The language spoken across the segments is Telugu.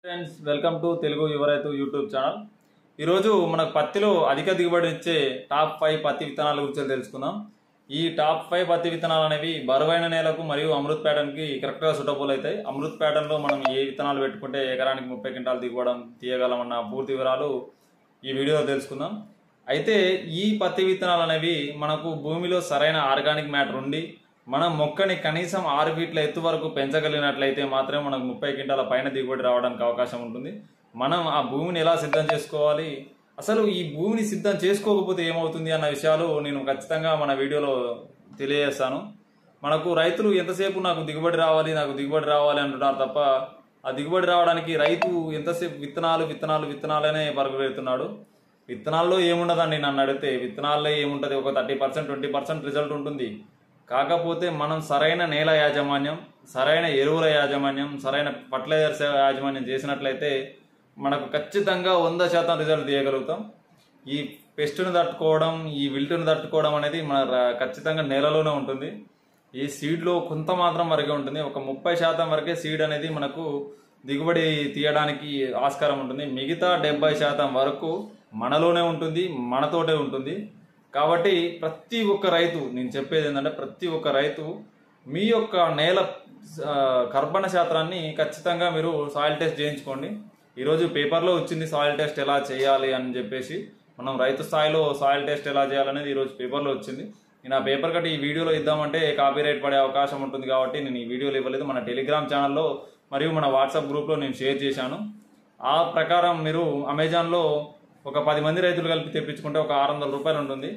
ఫ్రెండ్స్ వెల్కమ్ టు తెలుగు యువ రైతు యూట్యూబ్ ఛానల్ ఈరోజు మనకు పత్తిలో అధిక దిగుబడి ఇచ్చే టాప్ ఫైవ్ పత్తి విత్తనాల గురించి తెలుసుకుందాం ఈ టాప్ ఫైవ్ పత్తి విత్తనాలు అనేవి బరువైన నేలకు మరియు అమృత్ ప్యాటర్న్కి కరెక్ట్గా సూటబుల్ అవుతాయి అమృత్ ప్యాటర్న్లో మనం ఏ విత్తనాలు పెట్టుకుంటే ఎకరానికి ముప్పై క్వింటాలు దిగుబడం తీయగలమన్న పూర్తి వివరాలు ఈ వీడియోలో తెలుసుకుందాం అయితే ఈ పత్తి విత్తనాలు అనేవి మనకు భూమిలో సరైన ఆర్గానిక్ మ్యాటర్ ఉండి మనం మొక్కని కనీసం ఆరు ఫీట్ల ఎత్తు వరకు పెంచగలిగినట్లయితే మాత్రమే మనకు ముప్పై క్వింటాల పైన దిగుబడి రావడానికి అవకాశం ఉంటుంది మనం ఆ భూమిని ఎలా సిద్ధం చేసుకోవాలి అసలు ఈ భూమిని సిద్ధం చేసుకోకపోతే ఏమవుతుంది అన్న విషయాలు నేను ఖచ్చితంగా మన వీడియోలో తెలియజేస్తాను మనకు రైతులు ఎంతసేపు నాకు దిగుబడి రావాలి నాకు దిగుబడి రావాలి అంటున్నారు తప్ప ఆ దిగుబడి రావడానికి రైతు ఎంతసేపు విత్తనాలు విత్తనాలు విత్తనాలనే పరుగు పెడుతున్నాడు విత్తనాల్లో ఏముండదండి నన్ను అడిగితే విత్తనాల్లో ఏముంటుంది ఒక thirty percent twenty percent result ఉంటుంది కాకపోతే మనం సరైన నేల యాజమాన్యం సరైన ఎరువుల యాజమాన్యం సరైన ఫర్టిలైజర్స్ యాజమాన్యం చేసినట్లయితే మనకు ఖచ్చితంగా వంద శాతం రిజల్ట్ తీయగలుగుతాం ఈ పెస్ట్ను తట్టుకోవడం ఈ విల్టును తట్టుకోవడం అనేది మన ర- ఖచ్చితంగా నేలలోనే ఉంటుంది ఈ సీడ్లో కొంత మాత్రం వరకే ఉంటుంది ఒక ముప్పై శాతం వరకే సీడ్ అనేది మనకు దిగుబడి తీయడానికి ఆస్కారం ఉంటుంది మిగతా డెబ్బై శాతం వరకు మనలోనే ఉంటుంది మనతోటే ఉంటుంది కాబట్టి ప్రతి ఒక్క రైతు నేను చెప్పేది ఏంటంటే ప్రతి ఒక్క రైతు మీ యొక్క నేల ఆ, కర్బన శాస్త్రాన్ని ఖచ్చితంగా మీరు సాయిల్ టెస్ట్ చేయించుకోండి ఈరోజు పేపర్లో వచ్చింది సాయిల్ టెస్ట్ ఎలా చేయాలి అని చెప్పేసి మనం రైతు స్థాయిలో సాయిల్ టెస్ట్ ఎలా చేయాలనేది ఈరోజు పేపర్లో వచ్చింది నేను ఆ పేపర్ కట్టి ఈ వీడియోలో ఇద్దామంటే కాపీ రైట్ పడే అవకాశం ఉంటుంది కాబట్టి నేను ఈ వీడియోలో ఇవ్వలేదు మన టెలిగ్రామ్ ఛానల్లో మరియు మన వాట్సాప్ గ్రూప్లో నేను షేర్ చేశాను ఆ ప్రకారం మీరు అమెజాన్లో ఒక పది మంది రైతులు కలిపి తెప్పించుకుంటే ఒక ఆరు వందల రూపాయలు ఉంటుంది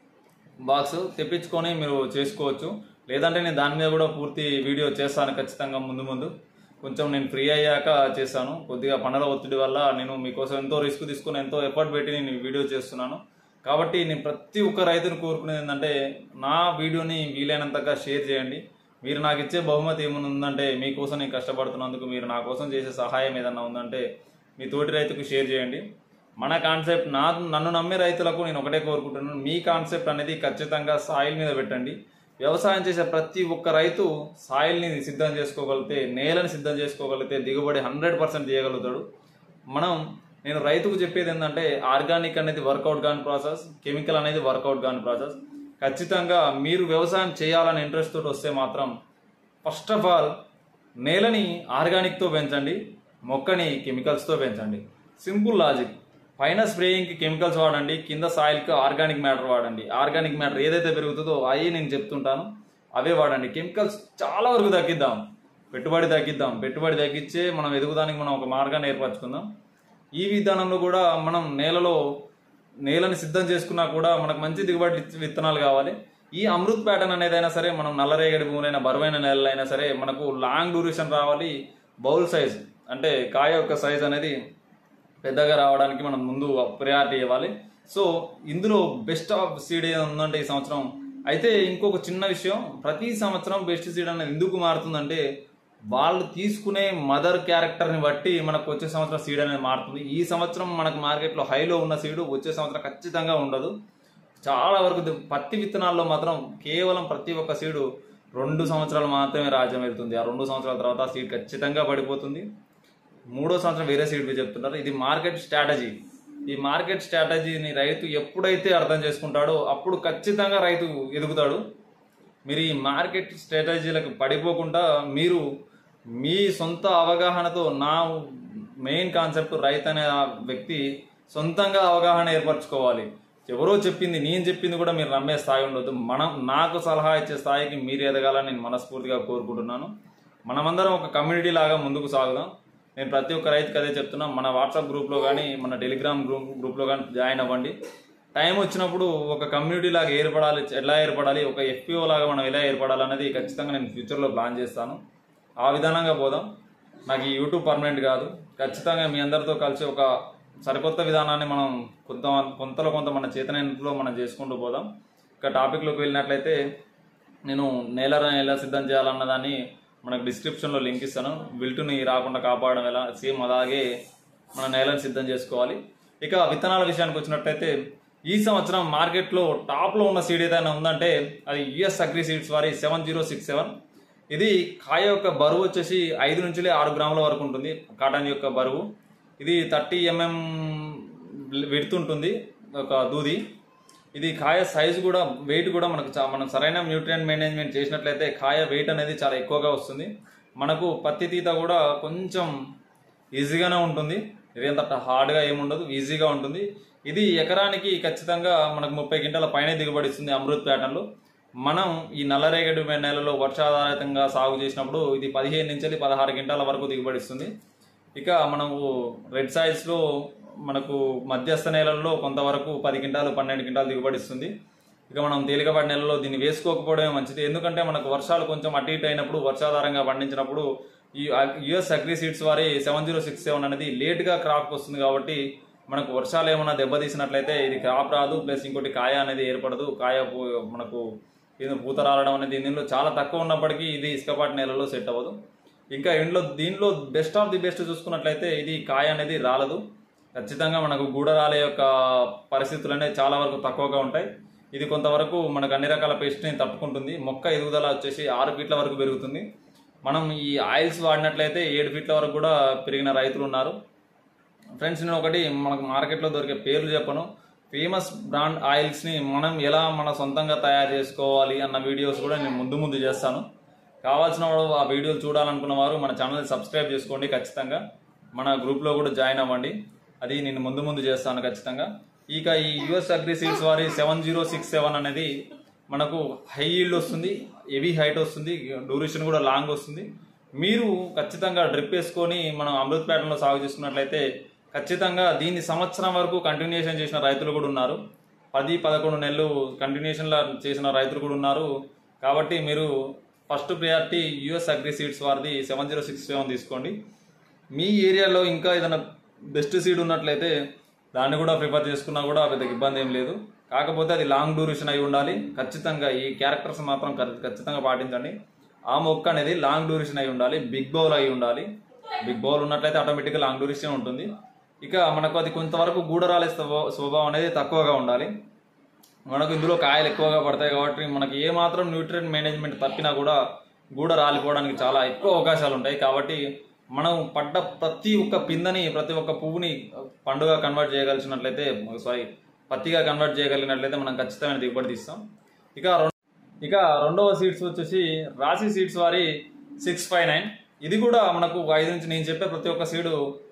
బాక్స్ తెప్పించుకొని మీరు చేసుకోవచ్చు లేదంటే నేను దాని మీద కూడా పూర్తి వీడియో చేస్తాను ఖచ్చితంగా ముందు ముందు కొంచెం నేను ఫ్రీ అయ్యాక చేస్తాను కొద్దిగా పనుల ఒత్తిడి వల్ల నేను మీకోసం ఎంతో రిస్క్ తీసుకుని ఎంతో ఎఫర్ట్ పెట్టి నేను ఈ వీడియో చేస్తున్నాను కాబట్టి నేను ప్రతి ఒక్క రైతుని కోరుకునేది ఏంటంటే నా వీడియోని వీలైనంతగా షేర్ చేయండి మీరు నాకు ఇచ్చే బహుమతి ఏమైనా ఉందంటే మీకోసం నేను కష్టపడుతున్నందుకు మీరు నా కోసం చేసే సహాయం ఏదన్నా ఉందంటే మీ తోటి రైతుకు షేర్ చేయండి మన కాన్సెప్ట్ నా నన్ను నమ్మే రైతులకు నేను ఒకటే కోరుకుంటున్నాను మీ కాన్సెప్ట్ అనేది ఖచ్చితంగా సాయిల్ మీద పెట్టండి వ్యవసాయం చేసే ప్రతి ఒక్క రైతు సాయిల్ని సిద్ధం చేసుకోగలిగితే నేలని సిద్ధం చేసుకోగలిగితే దిగుబడి హండ్రెడ్ పర్సెంట్ తీయగలుగుతాడు మనం నేను రైతుకు చెప్పేది ఏంటంటే ఆర్గానిక్ అనేది వర్కౌట్ కాని ప్రాసెస్ కెమికల్ అనేది వర్కౌట్ కాని ప్రాసెస్ ఖచ్చితంగా మీరు వ్యవసాయం చేయాలని ఇంట్రెస్ట్ తోటి వస్తే మాత్రం ఫస్ట్ ఆఫ్ ఆల్ నేలని ఆర్గానిక్తో పెంచండి మొక్కని కెమికల్స్తో పెంచండి సింపుల్ లాజిక్ పైన స్ప్రేయింగ్కి కెమికల్స్ వాడండి కింద సాయిల్కి ఆర్గానిక్ మ్యాటర్ వాడండి ఆర్గానిక్ మ్యాటర్ ఏదైతే పెరుగుతుందో అవి నేను చెప్తుంటాను అవే వాడండి కెమికల్స్ చాలా వరకు తగ్గిద్దాం పెట్టుబడి తగ్గిద్దాం పెట్టుబడి తగ్గించే మనం ఎదుగుదానికి మనం ఒక మార్గాన్ని ఏర్పరచుకుందాం ఈ విధానంలో కూడా మనం నేలలో నేలని సిద్ధం చేసుకున్నా కూడా మనకు మంచి దిగుబడి ఇచ్చే విత్తనాలు కావాలి ఈ అమృత్ ప్యాటర్న్ అనేదైనా సరే మనం నల్లరేగడి భూములైన బరువైన నేలైనా సరే మనకు లాంగ్ డ్యూరేషన్ రావాలి బౌల్ సైజ్ అంటే కాయ యొక్క సైజ్ అనేది పెద్దగా రావడానికి మనం ముందు ప్రయారిటీ ఇవ్వాలి సో ఇందులో బెస్ట్ ఆఫ్ సీడ్ ఏది ఉందంటే ఈ సంవత్సరం అయితే ఇంకొక చిన్న విషయం ప్రతి సంవత్సరం బెస్ట్ సీడ్ అనేది ఎందుకు మారుతుందంటే వాళ్ళు తీసుకునే మదర్ క్యారెక్టర్ని బట్టి మనకు వచ్చే సంవత్సరం సీడ్ అనేది మారుతుంది ఈ సంవత్సరం మనకు మార్కెట్లో హైలో ఉన్న సీడు వచ్చే సంవత్సరం ఖచ్చితంగా ఉండదు చాలా వరకు ది- పత్తి విత్తనాల్లో మాత్రం కేవలం ప్రతి ఒక్క సీడు రెండు సంవత్సరాలు మాత్రమే రాజ్యం వెళ్తుంది ఆ రెండు సంవత్సరాల తర్వాత ఆ సీడ్ ఖచ్చితంగా పడిపోతుంది మూడో సంవత్సరం వేరే సీడ్ చెప్తున్నారు ఇది మార్కెట్ స్ట్రాటజీ ఈ మార్కెట్ స్ట్రాటజీని రైతు ఎప్పుడైతే అర్థం చేసుకుంటాడో అప్పుడు ఖచ్చితంగా రైతు ఎదుగుతాడు మీరు ఈ మార్కెట్ స్ట్రాటజీలకు పడిపోకుండా మీరు మీ సొంత అవగాహనతో నా మెయిన్ కాన్సెప్ట్ రైతు అనే ఆ వ్యక్తి సొంతంగా అవగాహన ఏర్పరచుకోవాలి ఎవరో చెప్పింది నేను చెప్పింది కూడా మీరు నమ్మే స్థాయి ఉండొద్దు మనం నాకు సలహా ఇచ్చే స్థాయికి మీరు ఎదగాలని నేను మనస్ఫూర్తిగా కోరుకుంటున్నాను మనమందరం ఒక కమ్యూనిటీ లాగా ముందుకు సాగుదాం నేను ప్రతి ఒక్క రైతుకి అదే చెప్తున్నా మన వాట్సాప్ గ్రూప్లో కానీ మన టెలిగ్రామ్ గ్రూప్ గ్రూప్లో కానీ జాయిన్ అవ్వండి టైం వచ్చినప్పుడు ఒక కమ్యూనిటీ లాగా ఏర్పడాలి ఎలా ఏర్పడాలి ఒక ఎఫ్పిఓ లాగా మనం ఎలా ఏర్పడాలి అనేది ఖచ్చితంగా నేను ఫ్యూచర్లో ప్లాన్ చేస్తాను ఆ విధానంగా పోదాం నాకు ఈ యూట్యూబ్ పర్మనెంట్ కాదు ఖచ్చితంగా మీ అందరితో కలిసి ఒక సరికొత్త విధానాన్ని మనం కొంత కొంతలో కొంత మన చేతనలో మనం చేసుకుంటూ పోదాం ఇక టాపిక్లోకి వెళ్ళినట్లయితే నేను నేల ఎలా సిద్ధం చేయాలన్న దాన్ని మనకు డిస్క్రిప్షన్లో లింక్ ఇస్తాను విల్టుని రాకుండా కాపాడడం ఎలా సేమ్ అలాగే మన నేలను సిద్ధం చేసుకోవాలి ఇక విత్తనాల విషయానికి వచ్చినట్లయితే ఈ సంవత్సరం మార్కెట్లో టాప్లో ఉన్న సీడ్ ఏదైనా ఉందంటే అది యుఎస్ అగ్రి సీడ్స్ వారి సెవెన్ జీరో సిక్స్ సెవెన్ ఇది కాయ యొక్క బరువు వచ్చేసి ఐదు నుంచి ఆరు గ్రాముల వరకు ఉంటుంది కాటన్ యొక్క బరువు ఇది థర్టీ ఎంఎం విడుతుంటుంది ఒక దూది ఇది కాయ సైజు కూడా వెయిట్ కూడా మనకు చా- మనం సరైన న్యూట్రియం మేనేజ్మెంట్ చేసినట్లయితే కాయ వెయిట్ అనేది చాలా ఎక్కువగా వస్తుంది మనకు పత్తి తీత కూడా కొంచెం ఈజీగానే ఉంటుంది ఇది అంత హార్డ్గా ఏముండదు ఈజీగా ఉంటుంది ఇది ఎకరానికి ఖచ్చితంగా మనకు ముప్పై క్వింటాల పైన దిగుబడి ఇస్తుంది అమృత్ ప్యాటర్న్లో మనం ఈ నల్లరేగడి నెలలో వర్షాధారితంగా సాగు చేసినప్పుడు ఇది పదిహేను నుంచి పదహారు క్వింటాల వరకు దిగుబడి ఇస్తుంది ఇక మనము రెడ్ సాయిల్స్లో మనకు మధ్యస్థ నేలల్లో కొంతవరకు పది క్వింటాలు పన్నెండు క్వింటాలు దిగుబడి ఇస్తుంది ఇక మనం తేలికపాటి నెలలో దీన్ని వేసుకోకపోవడమే మంచిది ఎందుకంటే మనకు వర్షాలు కొంచెం అటు ఇటు అయినప్పుడు వర్షాధారంగా పండించినప్పుడు ఈ యుఎస్ అగ్రి సీడ్స్ వారి సెవెన్ జీరో సిక్స్ సెవెన్ అనేది లేట్గా క్రాప్ వస్తుంది కాబట్టి మనకు వర్షాలు ఏమైనా దెబ్బతీసినట్లయితే ఇది క్రాప్ రాదు ప్లస్ ఇంకోటి కాయ అనేది ఏర్పడదు కాయ పూ- మనకు ఇది పూత రావడం అనేది దీనిలో చాలా తక్కువ ఉన్నప్పటికీ ఇది ఇసుకపాటి నేలలో సెట్ అవ్వదు ఇంకా ఇంట్లో దీనిలో బెస్ట్ ఆఫ్ ది బెస్ట్ చూసుకున్నట్లయితే ఇది కాయ అనేది రాలదు ఖచ్చితంగా మనకు గూడరాలే యొక్క పరిస్థితులు అనేవి చాలా వరకు తక్కువగా ఉంటాయి ఇది కొంతవరకు మనకు అన్ని రకాల పేస్ట్ని తట్టుకుంటుంది మొక్క ఎదుగుదల వచ్చేసి ఆరు ఫీట్ల వరకు పెరుగుతుంది మనం ఈ ఆయిల్స్ వాడినట్లయితే ఏడు ఫీట్ల వరకు కూడా పెరిగిన రైతులు ఉన్నారు ఫ్రెండ్స్ నేను ఒకటి మనకు మార్కెట్లో దొరికే పేర్లు చెప్పను ఫేమస్ బ్రాండ్ ఆయిల్స్ని మనం ఎలా మన సొంతంగా తయారు చేసుకోవాలి అన్న వీడియోస్ కూడా నేను ముందు ముందు చేస్తాను కావాల్సిన వాడు ఆ వీడియోలు చూడాలనుకున్న వారు మన ఛానల్ సబ్స్క్రైబ్ చేసుకోండి ఖచ్చితంగా మన గ్రూప్లో కూడా జాయిన్ అవ్వండి అది నేను ముందు ముందు చేస్తాను ఖచ్చితంగా ఇక ఈ యుఎస్ అగ్రి సీడ్స్ వారి సెవెన్ జీరో సిక్స్ సెవెన్ అనేది మనకు హై ఈల్డ్ వస్తుంది హెవీ హైట్ వస్తుంది డ్యూరేషన్ కూడా లాంగ్ వస్తుంది మీరు ఖచ్చితంగా డ్రిప్ వేసుకొని మనం అమృత్ ప్యాటర్న్లో సాగు చేసుకున్నట్లయితే ఖచ్చితంగా దీన్ని సంవత్సరం వరకు కంటిన్యూషన్ చేసిన రైతులు కూడా ఉన్నారు పది పదకొండు నెలలు కంటిన్యూషన్లో చేసిన రైతులు కూడా ఉన్నారు కాబట్టి మీరు first priority US Agri Seeds వారిది సెవెన్ జీరో సిక్స్ సెవెన్ తీసుకోండి మీ ఏరియాలో ఇంకా ఏదైనా బెస్ట్ సీడ్ ఉన్నట్లయితే దాన్ని కూడా ప్రిఫర్ చేసుకున్నా కూడా పెద్ద ఇబ్బంది ఏం లేదు కాకపోతే అది లాంగ్ డ్యూరేషన్ అయి ఉండాలి ఖచ్చితంగా ఈ క్యారెక్టర్స్ మాత్రం ఖ- ఖచ్చితంగా పాటించండి ఆ మొక్క అనేది లాంగ్ డ్యూరేషన్ అయి ఉండాలి బిగ్ బౌల్ అయి ఉండాలి బిగ్ బౌల్ ఉన్నట్లయితే ఆటోమేటిక్గా లాంగ్ డ్యూరేషన్ ఉంటుంది ఇక మనకు అది కొంతవరకు గూడరాలే స్వభా- స్వభావం అనేది తక్కువగా ఉండాలి మనకు ఇందులో కాయలు ఎక్కువగా పడతాయి కాబట్టి మనకి ఏ మాత్రం న్యూట్రియం మేనేజ్మెంట్ తప్పినా కూడా గూడ రాలిపోవడానికి చాలా ఎక్కువ అవకాశాలు ఉంటాయి కాబట్టి మనం పడ్డ ప్రతి ఒక్క పిందని ప్రతి ఒక్క పువ్వుని పండుగ కన్వర్ట్ చేయగలిగినట్లయితే సారీ పత్తిగా కన్వర్ట్ చేయగలిగినట్లయితే మనం ఖచ్చితమైన దిగుబడి తీస్తాం ఇక రెం- ఇక రెండవ సీడ్స్ వచ్చేసి రాశి సీడ్స్ వారి సిక్స్ ఫైవ్ నైన్ ఇది కూడా మనకు ఐదు నుంచి నేను చెప్పే ప్రతి ఒక్క సీడు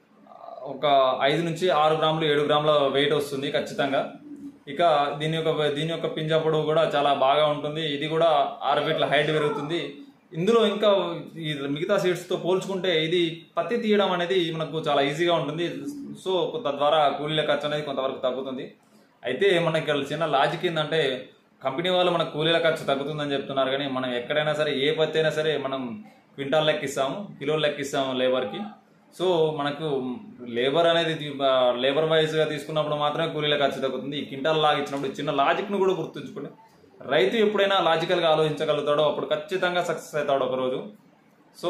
ఒక ఐదు నుంచి ఆరు గ్రాములు ఏడు గ్రాముల వెయిట్ వస్తుంది ఖచ్చితంగా ఇక దీని యొక్క దీని యొక్క పింజ పొడవు కూడా చాలా బాగా ఉంటుంది ఇది కూడా ఆరు ఫీట్ల హైట్ పెరుగుతుంది ఇందులో ఇంకా ఈ మిగతా సీడ్స్తో పోల్చుకుంటే ఇది పత్తి తీయడం అనేది మనకు చాలా ఈజీగా ఉంటుంది సో తద్వారా కూలీల ఖర్చు అనేది కొంతవరకు తగ్గుతుంది అయితే మనకి ఇక్కడ చిన్న లాజిక్ ఏంటంటే కంపెనీ వాళ్ళు మనకు కూలీల ఖర్చు తగ్గుతుందని చెప్తున్నారు కానీ మనం ఎక్కడైనా సరే ఏ పత్తి అయినా సరే మనం క్వింటాల్ లెక్కిస్తాము కిలోలు లెక్కిస్తాము లేబర్కి సో మనకు లేబర్ అనేది లేబర్ వైజ్గా తీసుకున్నప్పుడు మాత్రమే కూలీల ఖర్చు తగ్గుతుంది ఈ క్వింటాల్ లాగా ఇచ్చినప్పుడు ఈ చిన్న లాజిక్ను కూడా గుర్తుంచుకోండి రైతు ఎప్పుడైనా లాజికల్గా ఆలోచించగలుగుతాడో అప్పుడు ఖచ్చితంగా సక్సెస్ అవుతాడు ఒకరోజు సో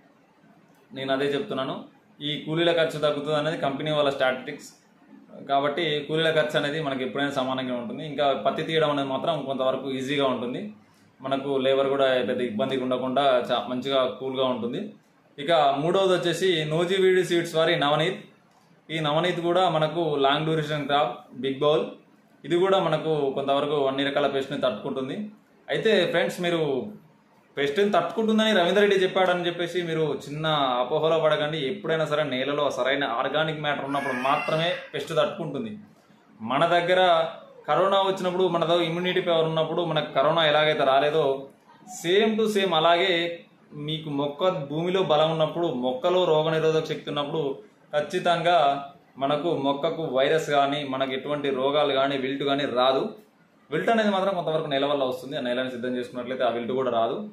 నేను అదే చెప్తున్నాను ఈ కూలీల ఖర్చు తగ్గుతుంది అనేది కంపెనీ వాళ్ళ స్టాటిస్టిక్స్ కాబట్టి కూలీల ఖర్చు అనేది మనకి ఎప్పుడైనా సమానంగా ఉంటుంది ఇంకా పత్తి తీయడం అనేది మాత్రం కొంతవరకు ఈజీగా ఉంటుంది మనకు లేబర్ కూడా పెద్ద ఇబ్బందిగా ఉండకుండా చా- మంచిగా కూల్గా ఉంటుంది ఇక మూడవది వచ్చేసి నోజివీడి సీడ్స్ వారి నవనీత్ ఈ నవనీత్ కూడా మనకు long duration crop big boll ఇది కూడా మనకు కొంతవరకు అన్ని రకాల పెస్ట్ని తట్టుకుంటుంది అయితే ఫ్రెండ్స్ మీరు పెస్ట్ని తట్టుకుంటుందని రవీందర్ రెడ్డి చెప్పాడని చెప్పేసి మీరు చిన్న అపోహలో పడకండి ఎప్పుడైనా సరే నేలలో సరైన ఆర్గానిక్ మ్యాటర్ ఉన్నప్పుడు మాత్రమే పెస్ట్ తట్టుకుంటుంది మన దగ్గర కరోనా వచ్చినప్పుడు మన దగ్గర ఇమ్యూనిటీ పవర్ ఉన్నప్పుడు మనకు కరోనా ఎలాగైతే రాలేదో సేమ్ టు సేమ్ అలాగే మీకు మొక్క భూమిలో బలం ఉన్నప్పుడు మొక్కలో రోగనిరోధక శక్తి ఉన్నప్పుడు ఖచ్చితంగా మనకు మొక్కకు వైరస్ కానీ మనకు ఎటువంటి రోగాలు కానీ విల్ట్ కానీ రాదు విల్ట్ అనేది మాత్రం కొంతవరకు నెల వల్ల వస్తుంది ఆ నెలని సిద్ధం చేసుకున్నట్లయితే ఆ విల్ట్ కూడా రాదు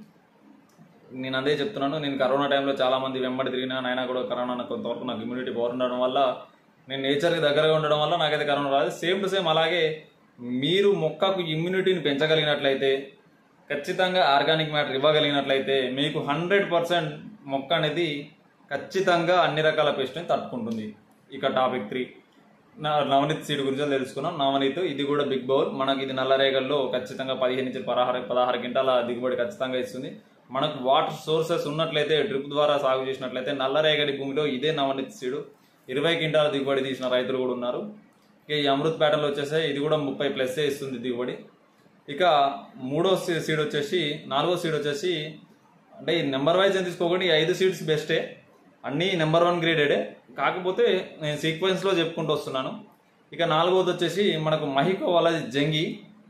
నేను అదే చెప్తున్నాను నేను కరోనా టైంలో చాలా మంది వెంబడి తిరిగినా అయినా కూడా కరోనా నాకు కొంతవరకు నాకు ఇమ్యూనిటీ పవర్ ఉండడం వల్ల నేను నేచర్కి దగ్గరగా ఉండడం వల్ల నాకైతే కరోనా రాదు సేమ్ టు సేమ్ అలాగే మీరు మొక్కకు ఇమ్యూనిటీని పెంచగలిగినట్లయితే ఖచ్చితంగా ఆర్గానిక్ మ్యాటర్ ఇవ్వగలిగినట్లయితే మీకు హండ్రెడ్ పర్సెంట్ మొక్క అనేది ఖచ్చితంగా అన్ని రకాల పెస్ట్ని తట్టుకుంటుంది ఇక టాపిక్ త్రీ నా నవనీత్ సీడ్ గురించి తెలుసుకున్నాం నవనీత్ ఇది కూడా బిగ్ బౌల్ మనకి ఇది నల్లరేగల్లో ఖచ్చితంగా పదిహేను నుంచి పదహారు పదహారు క్వింటాల దిగుబడి ఖచ్చితంగా ఇస్తుంది మనకు వాటర్ సోర్సెస్ ఉన్నట్లయితే డ్రిప్ ద్వారా సాగు చేసినట్లయితే నల్లరేగడి భూమిలో ఇదే నవనీతి సీడు ఇరవై క్వింటాల దిగుబడి తీసిన రైతులు కూడా ఉన్నారు ఇక ఈ అమృత్ ప్యాటర్న్లో వచ్చేసి ఇది కూడా ముప్పై ప్లస్సే ఇస్తుంది దిగుబడి ఇక మూడో సీ- సీడ్ వచ్చేసి నాలుగో సీడ్ వచ్చేసి అంటే ఈ నెంబర్ వైజ్ అని తీసుకోకండి ఈ ఐదు సీడ్స్ బెస్టే అన్నీ నెంబర్ వన్ గ్రేడెడే కాకపోతే నేను సీక్వెన్స్లో చెప్పుకుంటూ వస్తున్నాను ఇక నాలుగోది వచ్చేసి మనకు మహికో వాళ్ళ జంగి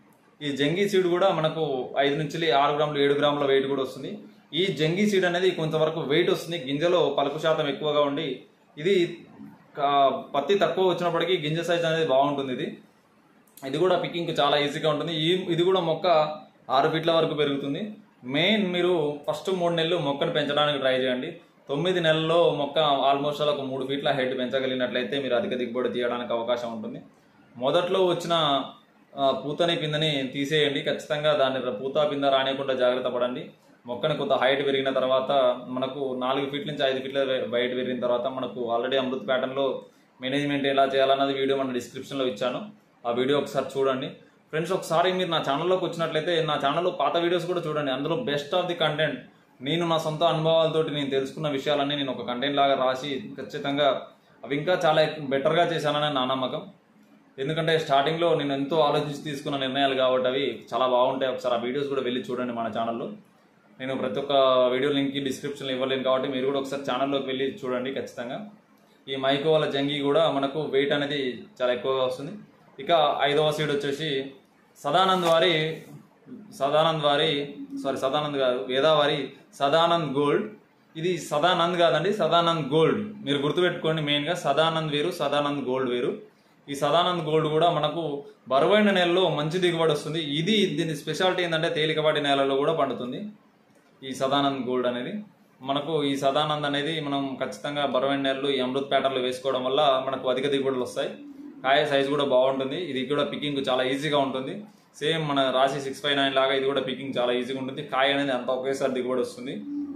ఈ జంగి సీడ్ కూడా మనకు ఐదు నుంచి ఆరు గ్రాములు ఏడు గ్రాముల వెయిట్ కూడా వస్తుంది ఈ జంగి సీడ్ అనేది కొంతవరకు వెయిట్ వస్తుంది గింజలో పలుకు శాతం ఎక్కువగా ఉండి ఇది కా- పత్తి తక్కువ వచ్చినప్పటికీ గింజ సైజ్ అనేది బాగుంటుంది ఇది ఇది కూడా పికింగ్ చాలా ఈజీగా ఉంటుంది ఈ ఇది కూడా మొక్క ఆరు ఫీట్ల వరకు పెరుగుతుంది మెయిన్ మీరు ఫస్ట్ మూడు నెలలు మొక్కను పెంచడానికి ట్రై చేయండి తొమ్మిది నెలల్లో మొక్క ఆల్మోస్ట్ అలా ఒక మూడు ఫీట్ల హైట్ పెంచగలిగినట్లయితే మీరు అధిక దిగుబడి తీయడానికి అవకాశం ఉంటుంది మొదట్లో వచ్చిన ఆ, పూతని పిందని తీసేయండి ఖచ్చితంగా దాన్ని ర- పూత పింద రానియకుండా జాగ్రత్త పడండి మొక్కని కొంత హైట్ పెరిగిన తర్వాత మనకు నాలుగు ఫీట్ల నుంచి ఐదు ఫీట్ల బయట పెరిగిన తర్వాత మనకు ఆల్రెడీ అమృత్ ప్యాటర్న్లో మేనేజ్మెంట్ ఎలా చేయాలన్నది వీడియో మన డిస్క్రిప్షన్లో ఇచ్చాను ఆ వీడియో ఒకసారి చూడండి ఫ్రెండ్స్ ఒకసారి మీరు నా ఛానల్లోకి వచ్చినట్లయితే నా ఛానల్లో పాత వీడియోస్ కూడా చూడండి అందులో బెస్ట్ ఆఫ్ ది కంటెంట్ నేను నా సొంత అనుభవాలతోటి నేను తెలుసుకున్న విషయాలన్నీ నేను ఒక కంటెంట్ లాగా రాసి ఖచ్చితంగా అవి ఇంకా చాలా బెటర్గా చేశానని నా నమ్మకం ఎందుకంటే స్టార్టింగ్లో నేను ఎంతో ఆలోచించి తీసుకున్న నిర్ణయాలు కాబట్టి అవి చాలా బాగుంటాయి ఒకసారి ఆ వీడియోస్ కూడా వెళ్ళి చూడండి మన ఛానల్లో నేను ప్రతి ఒక్క వీడియో లింక్ డిస్క్రిప్షన్లో ఇవ్వలేను కాబట్టి మీరు కూడా ఒకసారి ఛానల్లోకి వెళ్ళి చూడండి ఖచ్చితంగా ఈ మైకో వాళ్ళ జంగి కూడా మనకు వెయిట్ అనేది చాలా ఎక్కువగా వస్తుంది ఇక ఐదవ సీడ్ వచ్చేసి సదానంద్ వారి సదానంద్ వారి సారీ సదానంద్ కాదు వేదావారి సదానంద్ గోల్డ్ ఇది సదానంద్ కాదండి సదానంద్ గోల్డ్ మీరు గుర్తుపెట్టుకోండి మెయిన్గా సదానంద్ వేరు సదానంద్ గోల్డ్ వేరు ఈ సదానంద్ గోల్డ్ కూడా మనకు బరువైన నేలలో మంచి దిగుబడి వస్తుంది ఇది దీని స్పెషాలిటీ ఏంటంటే తేలికపాటి నేలలో కూడా పండుతుంది ఈ సదానంద్ గోల్డ్ అనేది మనకు ఈ సదానంద్ అనేది మనం ఖచ్చితంగా బరువైన నేలలు ఈ అమృత్ ప్యాటర్న్లు వేసుకోవడం వల్ల మనకు అధిక దిగుబడులు వస్తాయి కాయ సైజ్ కూడా బాగుంటుంది ఇది కూడా పికింగ్ చాలా ఈజీగా ఉంటుంది సేమ్ మన రాశి సిక్స్ ఫైవ్ నైన్ లాగా ఇది కూడా పికింగ్ చాలా ఈజీగా ఉంటుంది కాయ అనేది అంత ఒకేసారి దిగుబడి వస్తుంది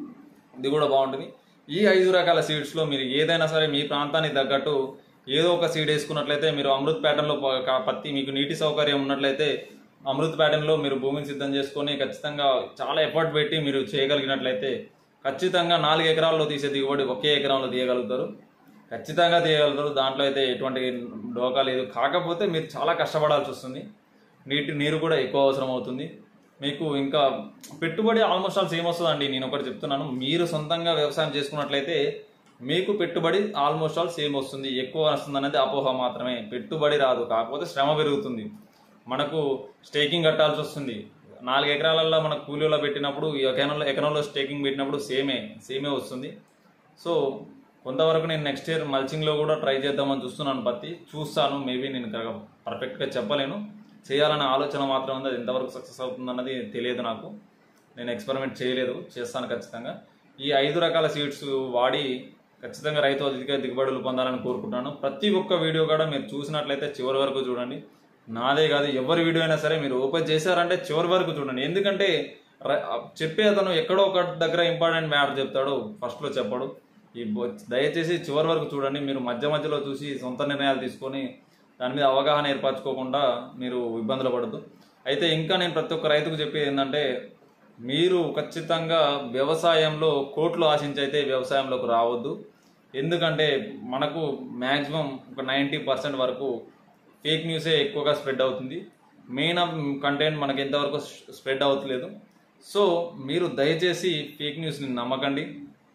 ఇది కూడా బాగుంటుంది ఈ ఐదు రకాల సీడ్స్లో మీరు ఏదైనా సరే మీ ప్రాంతానికి తగ్గట్టు ఏదో ఒక సీడ్ వేసుకున్నట్లయితే మీరు అమృత్ ప్యాటర్న్లో ప- క- పత్తి మీకు నీటి సౌకర్యం ఉన్నట్లయితే అమృత్ ప్యాటర్న్లో మీరు భూమిని సిద్ధం చేసుకొని ఖచ్చితంగా చాలా ఎఫర్ట్ పెట్టి మీరు చేయగలిగినట్లయితే ఖచ్చితంగా నాలుగు ఎకరాల్లో తీసే దిగుబడి ఒకే ఎకరంలో తీయగలుగుతారు ఖచ్చితంగా తీయగలుగుతారు దాంట్లో అయితే ఎటువంటి డోకా లేదు కాకపోతే మీరు చాలా కష్టపడాల్సి వస్తుంది నీటి నీరు కూడా ఎక్కువ అవసరం అవుతుంది మీకు ఇంకా పెట్టుబడి ఆల్మోస్ట్ ఆల్ సేమ్ వస్తుందండి నేను ఒకటి చెప్తున్నాను మీరు సొంతంగా వ్యవసాయం చేసుకున్నట్లయితే మీకు పెట్టుబడి ఆల్మోస్ట్ ఆల్ సేమ్ వస్తుంది ఎక్కువ వస్తుంది అనేది అపోహ మాత్రమే పెట్టుబడి రాదు కాకపోతే శ్రమ పెరుగుతుంది మనకు స్టేకింగ్ కట్టాల్సి వస్తుంది నాలుగు ఎకరాలలో మన కూలీలో పెట్టినప్పుడు ఈ ఎకరంలో ఎకరంలో స్టేకింగ్ పెట్టినప్పుడు సేమే సేమే వస్తుంది సో కొంతవరకు నేను నెక్స్ట్ ఇయర్ మల్చింగ్లో కూడా ట్రై చేద్దామని చూస్తున్నాను పత్తి చూస్తాను మేబీ నేను పర్ఫెక్ట్గా చెప్పలేను చేయాలనే ఆలోచన మాత్రం ఉంది అది ఎంతవరకు సక్సెస్ అవుతుందన్నది తెలియదు నాకు నేను ఎక్స్పెరిమెంట్ చేయలేదు చేస్తాను ఖచ్చితంగా ఈ ఐదు రకాల సీడ్స్ వాడి ఖచ్చితంగా రైతు అధిక దిగుబడులు పొందాలని కోరుకుంటున్నాను ప్రతి ఒక్క వీడియో కూడా మీరు చూసినట్లయితే చివరి వరకు చూడండి నాదే కాదు ఎవరి వీడియో అయినా సరే మీరు ఓపెన్ చేశారంటే చివరి వరకు చూడండి ఎందుకంటే ర- చెప్పే అతను ఎక్కడో ఒక దగ్గర ఇంపార్టెంట్ మ్యాటర్ చెప్తాడు ఫస్ట్లో చెప్పడు ఈ బొ- దయచేసి చివరి వరకు చూడండి మీరు మధ్య మధ్యలో చూసి సొంత నిర్ణయాలు తీసుకొని దాని మీద అవగాహన ఏర్పరచుకోకుండా మీరు ఇబ్బందులు పడద్దు అయితే ఇంకా నేను ప్రతి ఒక్క రైతుకు చెప్పేది ఏంటంటే మీరు ఖచ్చితంగా వ్యవసాయంలో కోట్లు ఆశించి అయితే వ్యవసాయంలోకి రావద్దు ఎందుకంటే మనకు మ్యాక్సిమం ఒక నైంటీ పర్సెంట్ వరకు ఫేక్ న్యూసే ఎక్కువగా స్ప్రెడ్ అవుతుంది మెయిన్ ఆఫ్ కంటెంట్ మనకి ఎంతవరకు స్ప్రెడ్ అవుతలేదు సో మీరు దయచేసి ఫేక్ న్యూస్ని నమ్మకండి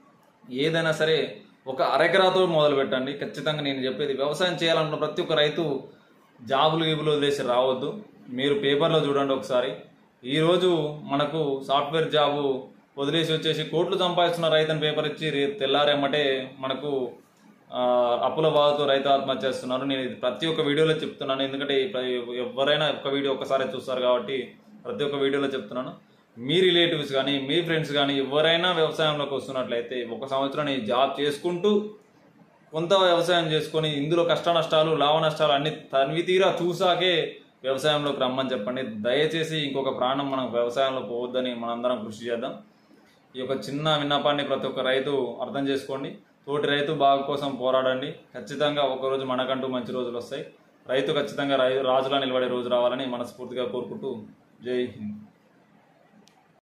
ఏదైనా సరే ఒక అరెకరాతో మొదలు పెట్టండి ఖచ్చితంగా నేను చెప్పేది వ్యవసాయం చేయాలనుకున్న ప్రతి ఒక్క రైతు జాబులు గీబులు వదిలేసి రావద్దు మీరు పేపర్లో చూడండి ఒకసారి ఈరోజు మనకు సాఫ్ట్వేర్ జాబు వదిలేసి వచ్చేసి కోట్లు సంపాదిస్తున్న రైతుని పేపర్ ఇచ్చి రే తెల్లారేమటే మనకు ఆ, అప్పుల బాధతో రైతు ఆత్మహత్య చేస్తున్నారు నేను ఇది ప్రతి ఒక్క వీడియోలో చెప్తున్నాను ఎందుకంటే ఈ ప్ర- ఎవరైనా ఒక్క వీడియో ఒక్కసారి చూస్తారు కాబట్టి ప్రతి ఒక్క వీడియోలో చెప్తున్నాను మీ రిలేటివ్స్ కానీ మీ ఫ్రెండ్స్ కానీ ఎవరైనా వ్యవసాయంలోకి వస్తున్నట్లయితే ఒక సంవత్సరం ఈ జాబ్ చేసుకుంటూ కొంత వ్యవసాయం చేసుకొని ఇందులో కష్ట నష్టాలు లాభ నష్టాలు అన్ని తనివి తీరా చూసాకే వ్యవసాయంలోకి రమ్మని చెప్పండి దయచేసి ఇంకొక ప్రాణం మనం వ్యవసాయంలో పోవద్దని మనందరం కృషి చేద్దాం ఈ యొక్క చిన్న విన్నపాన్ని ప్రతి ఒక్క రైతు అర్థం చేసుకోండి తోటి రైతు బాగు కోసం పోరాడండి ఖచ్చితంగా ఒకరోజు మనకంటూ మంచి రోజులు వస్తాయి రైతు ఖచ్చితంగా రై రాజులా నిలబడే రోజు రావాలని మనస్ఫూర్తిగా కోరుకుంటూ జై హింద్